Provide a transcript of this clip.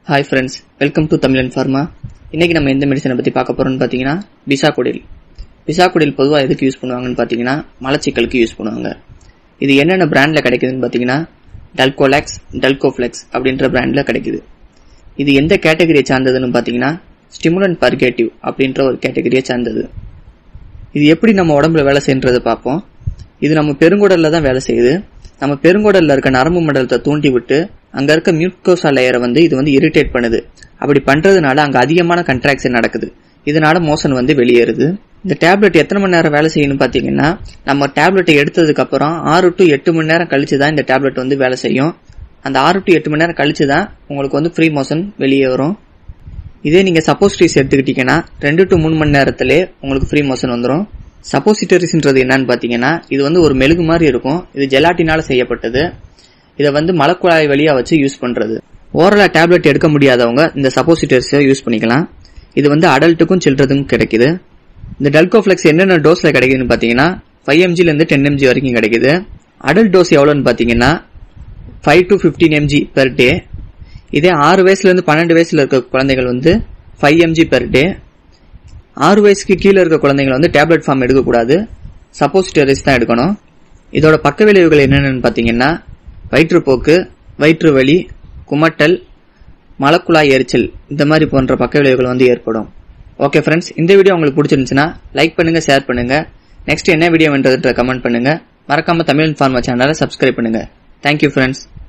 hi friends welcome to Tamilan pharma இன்னைக்கு நம்ம எந்த மெடிசனை பற்றி பார்க்க போறோம்னு பார்த்தீங்கன்னா பிசாகுடில் பிசாகுடில் பொதுவாக எதுக்கு யூஸ் பண்ணுவாங்கன்னு பார்த்தீங்கன்னா மலச்சிக்கலுக்கு யூஸ் பண்ணுவாங்க இது என்னென்ன பிராண்டில் கிடைக்குதுன்னு பார்த்தீங்கன்னா டல்கோலாக்ஸ் டல்கோஃப்ளெக்ஸ் அப்படின்ற பிராண்டில் கிடைக்குது இது எந்த கேட்டகரியை சார்ந்ததுன்னு பார்த்தீங்கன்னா ஸ்டிமுலன் பர்கேட்டிவ் அப்படின்ற ஒரு கேட்டகரியை சார்ந்தது இது எப்படி நம்ம உடம்புல வேலை செய்யறதை பார்ப்போம் இது நம்ம பெருங்குடல்ல தான் வேலை செய்யுது நம்ம பெருங்குடல்ல இருக்க நரம்பு மண்டலத்தை தூண்டி விட்டு அங்க இருக்க மியூக்கோசா லேயரை வந்து இது வந்து இரிட்டேட் பண்ணுது அப்படி பண்றதுனால அங்க அதிகமான கன்ட்ராக்ஷன் நடக்குது இதனால மோஷன் வந்து வெளியேறுது இந்த டேப்லெட் எத்தனை மணி நேரம் வேலை செய்யணும் பாத்தீங்கன்னா நம்ம டேப்லெட்டை எடுத்ததுக்கு அப்புறம் ஆறு டு எட்டு மணி நேரம் கழிச்சு தான் இந்த டேப்லெட் வந்து வேலை செய்யும் அந்த ஆறு டு எட்டு மணி நேரம் கழிச்சு தான் உங்களுக்கு வந்து ஃப்ரீ மோஷன் வெளியே வரும் இதே நீங்க சப்போசிட்டரிஸ் எடுத்துக்கிட்டீங்கன்னா ரெண்டு டு மூணு மணி நேரத்திலே உங்களுக்கு ஃப்ரீ மோஷன் வந்துடும் சப்போசிட்டரிஸ்ன்றது என்னன்னு பாத்தீங்கன்னா இது வந்து ஒரு மெழுகு மாதிரி இருக்கும் இது ஜெலாட்டினால செய்யப்பட்டது இதை வந்து மலக்குழாய் வழியா வச்சு யூஸ் பண்றது ஓரலா டேப்லெட் எடுக்க முடியாதவங்க இந்த சப்போசிட்டர்ஸ் யூஸ் பண்ணிக்கலாம் இது வந்து அடல்ட்டுக்கும் சில்ட்ரதுக்கும் கிடைக்குது இந்த டல்கோஃப்ளெக்ஸ் என்னென்ன டோஸ்ல கிடைக்குதுன்னு பாத்தீங்கன்னா ஃபைவ் எம்ஜில இருந்து டென் எம்ஜி வரைக்கும் கிடைக்குது அடல்ட் டோஸ் எவ்வளோன்னு பாத்தீங்கன்னா five to fifteen mg per day இதே ஆறு வயசுல இருந்து பன்னெண்டு வயசுல இருக்க குழந்தைகள் வந்து ஃபைவ் எம்ஜி பெர் டே ஆறு வயசுக்கு கீழே இருக்க குழந்தைகள் வந்து டேப்லெட் ஃபார்ம் எடுக்கக்கூடாது சப்போசிட்டரிஸ் தான் எடுக்கணும் இதோட பக்க விளைவுகள் என்னென்னு பார்த்தீங்கன்னா வயிற்றுப்போக்கு வயிற்று வலி குமட்டல் மலக்குழாய் எரிச்சல் இந்த மாதிரி போன்ற பக்க விளைவுகள் வந்து ஏற்படும் ஓகே ஃப்ரெண்ட்ஸ் இந்த வீடியோ உங்களுக்கு பிடிச்சிருந்துச்சுன்னா லைக் பண்ணுங்க ஷேர் பண்ணுங்க நெக்ஸ்ட் என்ன வீடியோ வேண்டதுன்ற கமெண்ட் பண்ணுங்க மறக்காம தமிழ் ஃபார்மா சேனலை சப்ஸ்கிரைப் பண்ணுங்க தேங்க்யூ ஃப்ரெண்ட்ஸ்